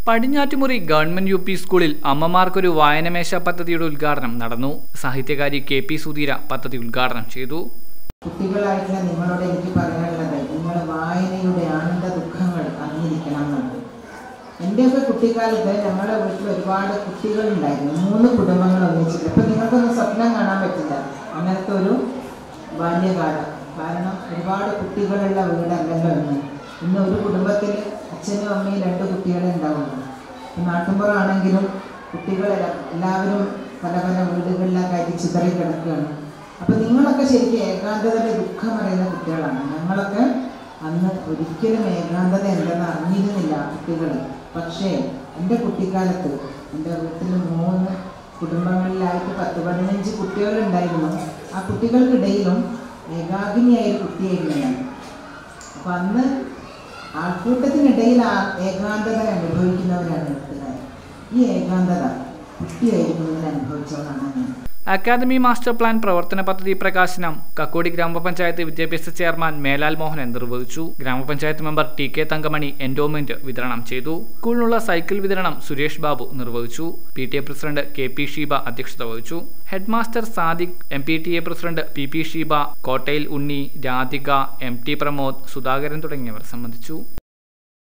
Padinjattumuri government U P സ്കൂളിൽ അമ്മമാർക്കൊരു വായനമേശ പദ്ധതിയുടെ ഉദ്ഘാടനം നടന്നു സാഹിത്യകാരി കെ പി സുധീര പദ്ധതി ഉദ്ഘാടനം ചെയ്തു കുട്ടികളായിട്ടുള്ള നിങ്ങളോട് എനിക്ക് പറയാനുള്ളത് നിങ്ങൾ വായനയുടെ ആനന്ദ ദുഃഖങ്ങൾ അറിഞ്ഞിരിക്കണം എന്നുണ്ട് എൻ്റെയൊക്കെ കുട്ടിക്കാലത്ത് ഞങ്ങളുടെ വീട്ടിൽ ഒരുപാട് കുട്ടികളുണ്ടായിരുന്നു മൂന്ന് കുടുംബങ്ങൾ ഒന്നിച്ചിട്ട് ഇപ്പം നിങ്ങൾക്കൊന്നും സ്വപ്നം കാണാൻ പറ്റില്ല അങ്ങനത്തെ ഒരു ബാല്യകാലം കാരണം ഒരുപാട് കുട്ടികളുള്ള വീടല്ലല്ലോ ഇന്ന് ഇന്ന് ഒരു കുടുംബത്തിൽ അച്ഛനും അമ്മയും രണ്ട് കുട്ടികളെ ഉണ്ടാവുള്ളൂ നാട്ടുമ്പുറമാണെങ്കിലും കുട്ടികളെല്ലാം എല്ലാവരും പല പല വീടുകളിലൊക്കെ ആയിട്ട് ചിതറി കിടക്കുകയാണ് അപ്പൊ നിങ്ങളൊക്കെ ശരിക്കും ഏകാന്തതയുടെ ദുഃഖം അറിയുന്ന കുട്ടികളാണ് ഞങ്ങളൊക്കെ അന്ന് ഒരിക്കലും ഏകാന്തത എന്തെന്ന് അറിഞ്ഞിരുന്നില്ല കുട്ടികൾ പക്ഷേ എൻ്റെ കുട്ടിക്കാലത്ത് എൻ്റെ വീട്ടിൽ മൂന്ന് കുടുംബങ്ങളിലായിട്ട് പത്ത് പതിനഞ്ച് കുട്ടികളുണ്ടായിരുന്നു ആ കുട്ടികൾക്കിടയിലും ഏകാഗ്നിയായ ഒരു കുട്ടിയായിരുന്നു ഞാൻ അപ്പം അന്ന് ആൾക്കൂട്ടത്തിനിടയിൽ ആ ഏകാന്തത അനുഭവിക്കുന്നവരാണ് എഴുത്തുകാർ ഈ ഏകാന്തത കുട്ടിയായിരിക്കുന്നതിൽ അനുഭവിച്ചവരാണ് ഞാൻ അക്കാദമി മാസ്റ്റർ പ്ലാൻ പ്രവർത്തന പദ്ധതി പ്രകാശനം കക്കോടി ഗ്രാമപഞ്ചായത്ത് വിദ്യാഭ്യാസ ചെയർമാൻ മേലാൽ മോഹനൻ നിർവഹിച്ചു ഗ്രാമപഞ്ചായത്ത് member T K Thankamani endowment വിതരണം ചെയ്തു സ്കൂളിനുള്ള സൈക്കിൾ വിതരണം സുരേഷ് ബാബു നിർവഹിച്ചു P T A president K P Sheeba അധ്യക്ഷത വഹിച്ചു head master Sadiq M P T A president P P Sheeba Kottayil Unni Radhika M T Pramod Sudhakaran തുടങ്ങിയവർ സംബന്ധിച്ചു